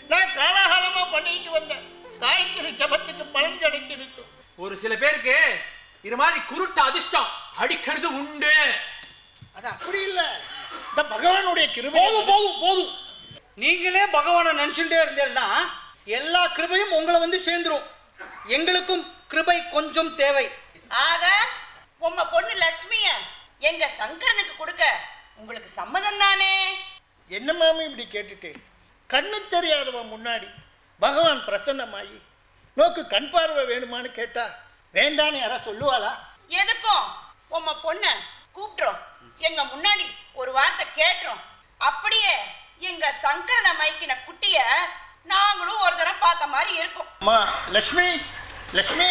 நான் காலாகாலமா பண்ணிட்டு வந்தேன் காயத்ரி ஜபத்துக்கு பலன் கிடைச்சிடுத்து ஒரு சில பேருக்கு இது மாதிரி குருட்டு அதிர்ஷ்டம் அடிக்கிறது உண்டு அது அப்படி இல்ல இந்த பகவானுடைய கிருபை போதும் போதும் போதும் நீங்களே பகவானை நினைச்சுட்டே இருந்தீங்கன்னா எல்லா கிருபையும் உங்களை வந்து சேர்ந்துரும் எங்களுக்கும் கிருபை கொஞ்சம் தேவை ஆக உம்ம பொண்ணு லக்ஷ்மிய எங்க சங்கரனுக்கு கொடுக்க உங்களுக்கு சம்மதம் தானே என்ன மாமி இப்படி கேட்டுட்டு கண்ணு தெரியாதவன் முன்னாடி பகவான் பிரசன்னமாயி நோக்கு கண் பார்வை வேணுமான்னு கேட்டா வேண்டான்னு யாரா சொல்லுவாளா எதுக்கும் உம்ம பொண்ண கூப்பிட்டுறோம் எங்க முன்னாடி ஒரு வார்த்தை கேட்டுறோம் அப்படியே எங்க சங்கரனை மைக்கின குட்டிய நாங்களும் ஒரு தரம் பார்த்த மாதிரி இருக்கும் அம்மா லக்ஷ்மி லக்ஷ்மி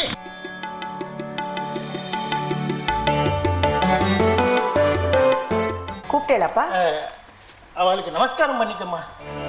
கூப்பிட்டேலப்பா அஹ், அவளுக்கு நமஸ்காரம் பண்ணிக்கம்மா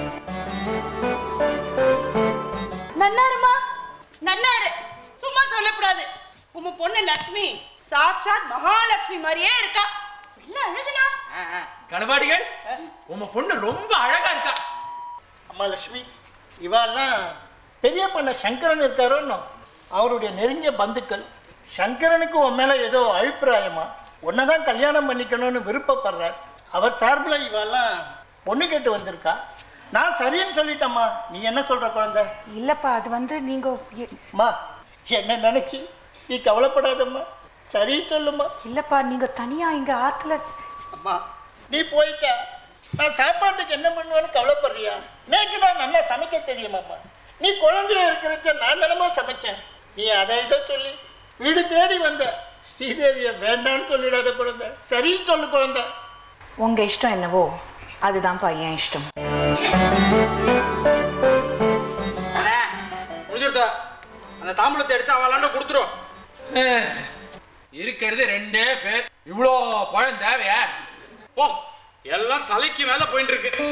நன்னாருமா நன்னாரு சும்மா சொல்லக்கூடாது உம்ம பொண்ணு லக்ஷ்மி சாக்ஷாத் மகாலட்சுமி மாதிரியே இருக்கா என்ன அழகுனா கணவாடிகள் உங்க பொண்ணு ரொம்ப அழகா இருக்கா அம்மா லக்ஷ்மி இவாள்லாம் பெரிய பண்ண சங்கரன் இருக்காரோன்னு அவருடைய நெருங்கிய பந்துக்கள் சங்கரனுக்கு உன் மேலே ஏதோ அபிப்பிராயமா உன்னை தான் கல்யாணம் பண்ணிக்கணும்னு விருப்பப்படுறார் அவர் சார்பில் இவாள்லாம் பொண்ணு கேட்டு வந்திருக்கா நான் சரின்னு சொல்லிட்டேம்மா நீ என்ன சொல்ற குழந்தை இல்லப்பா அது வந்து நீங்க இ- அம்மா என்ன நினைச்சு நீ கவலைப்படாதம்மா சரி சொல்லுமா இல்லப்பா நீங்க தனியா இங்க ஆத்துல அம்மா நீ போயிட்டா நான் சாப்பாட்டுக்கு என்ன பண்ணுவேன்னு கவலைப்படுறியா நேக்கு தான் நல்லா சமைக்க தெரியுமாம்மா நீ குழந்தைய இருக்கிறச்ச நான் தானமா சமைச்சேன் நீ அதை இதை சொல்லி வீடு தேடி வந்த ஸ்ரீதேவியை வேண்டான்னு சொல்லிடாத குழந்தை சரின்னு சொல்லு குழந்தை உங்க இஷ்டம் என்னவோ அதுதான்ப்பா என் இஷ்டம் அண்ணே முடிஞ்சுடுத்தா அந்த தாம்பூலத்தை எடுத்து அவளாண்ட கொடுத்துரும் அஹ், இருக்கிறது ரெண்டே பேர் இவ்வளோ பழம் தேவையா போ எல்லாம் தலைக்கு மேல போயிட்டு இருக்கு